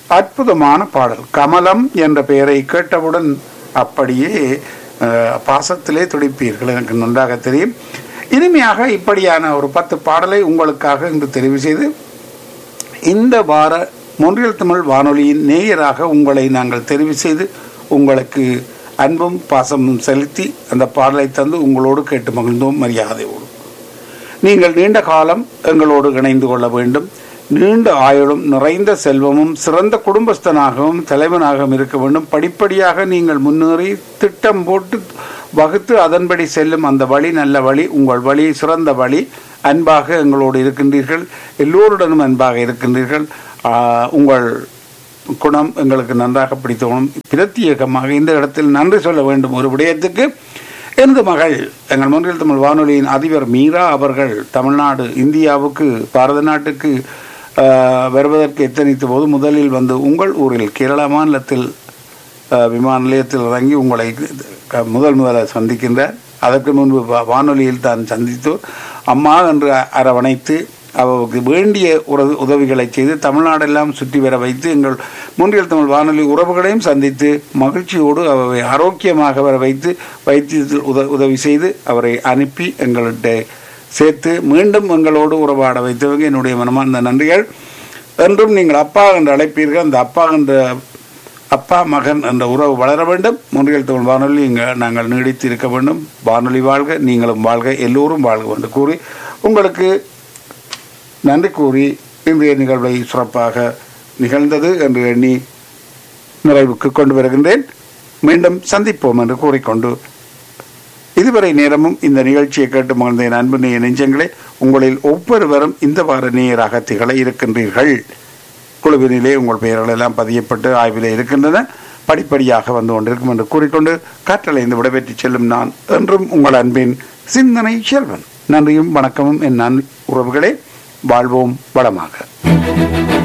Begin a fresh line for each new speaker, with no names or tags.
அற்புதமான பாடல் கமலம் என்ற பெயரை கேட்டவுடன் அப்படியே அஹ், பாசத்திலே துடிப்பீர்கள் எனக்கு நன்றாக தெரியும் இனிமையாக இப்படியான ஒரு பத்து பாடலை உங்களுக்காக இன்று தெரிவு செய்து இந்த வார மொன்றியல் தமிழ் வானொலியின் நேயராக உங்களை நாங்கள் தெரிவு செய்து உங்களுக்கு அன்பும் பாசமும் செலுத்தி அந்த பாடலை தந்து உங்களோடு கேட்டு மகிழ்ந்தோம் மரியாதையோடு நீங்கள் நீண்ட காலம் எங்களோடு இணைந்து கொள்ள வேண்டும் நீண்ட ஆயுளும் நிறைந்த செல்வமும் சிறந்த குடும்பஸ்தனாகவும் தலைவனாகவும் இருக்க வேண்டும் படிப்படியாக நீங்கள் முன்னேறி திட்டம் போட்டு வகுத்து அதன்படி செல்லும் அந்த வழி நல்ல வழி உங்கள் வழி சிறந்த வழி அன்பாக எங்களோடு இருக்கின்றீர்கள் எல்லோருடனும் அன்பாக இருக்கின்றீர்கள் ஆஹ், உங்கள் குணம் எங்களுக்கு நன்றாக பிடித்தவனும் பிரத்யேகமாக இந்த இடத்தில் நன்றி சொல்ல வேண்டும் ஒரு விடயத்துக்கு எனது மகள் எங்கள் மொன்றில் தமிழ் வானொலியின் அதிபர் மீரா அவர்கள் தமிழ்நாடு இந்தியாவுக்கு பாரத நாட்டுக்கு ஆஹ், வருவதற்கு எத்தனித்த போது முதலில் வந்து உங்கள் ஊரில் கேரளா மாநிலத்தில் ஆஹ், விமான நிலையத்தில் இறங்கி உங்களை க- முதல் முதல சந்திக்கின்றார் அதற்கு முன்பு வா- வானொலியில் தான் சந்தித்து அம்மா என்று அரவணைத்து அவருக்கு வேண்டிய உற- உதவிகளை செய்து தமிழ்நாடெல்லாம் சுற்றி வர வைத்து எங்கள் மூன்றியல் தமிழ் வானொலி உறவுகளையும் சந்தித்து மகிழ்ச்சியோடு அவரை ஆரோக்கியமாக வர வைத்து வைத்தியத்தில் உத உதவி செய்து அவரை அனுப்பி எங்கள்கிட்ட சேர்த்து மீண்டும் எங்களோடு உறவாட வைத்தவங்க என்னுடைய மனமார்ந்த நன்றிகள் என்றும் நீங்கள் அப்பா என்று அழைப்பீர்கள் அந்த அப்பா என்ற அப்பா மகன் என்ற உறவு வளர வேண்டும் முன்றியல் தமிழ் வானொலி இங்க நாங்கள் நீடித்து இருக்க வேண்டும் வானொலி வாழ்க நீங்களும் வாழ்க எல்லோரும் வாழ்க என்று கூறி உங்களுக்கு நன்றி கூறி இன்றைய நிகழ்வை சிறப்பாக நிகழ்ந்தது என்று எண்ணி நிறைவுக்கு கொண்டு வருகின்றேன் மீண்டும் சந்திப்போம் என்று கூறிக்கொண்டு இதுவரை நேரமும் இந்த நிகழ்ச்சியை கேட்டு மகிழ்ந்த என் அன்பு நேய நெஞ்சங்களே உங்களில் ஒவ்வொருவரும் இந்த வார நேயராக திகழ இருக்கின்றீர்கள் குழுவினிலே உங்கள் பெயர்கள் எல்லாம் பதியப்பட்டு ஆய்விலே இருக்கின்றன படிப்படியாக வந்து கொண்டிருக்கும் என்று கூறிக்கொண்டு காற்றலைந்து விடைபெற்று செல்லும் நான் என்றும் உங்கள் அன்பின் சிந்தனை செல்வன் நன்றியும் வணக்கமும் என் நன் உறவுகளே வாழ்வோம் வளமாக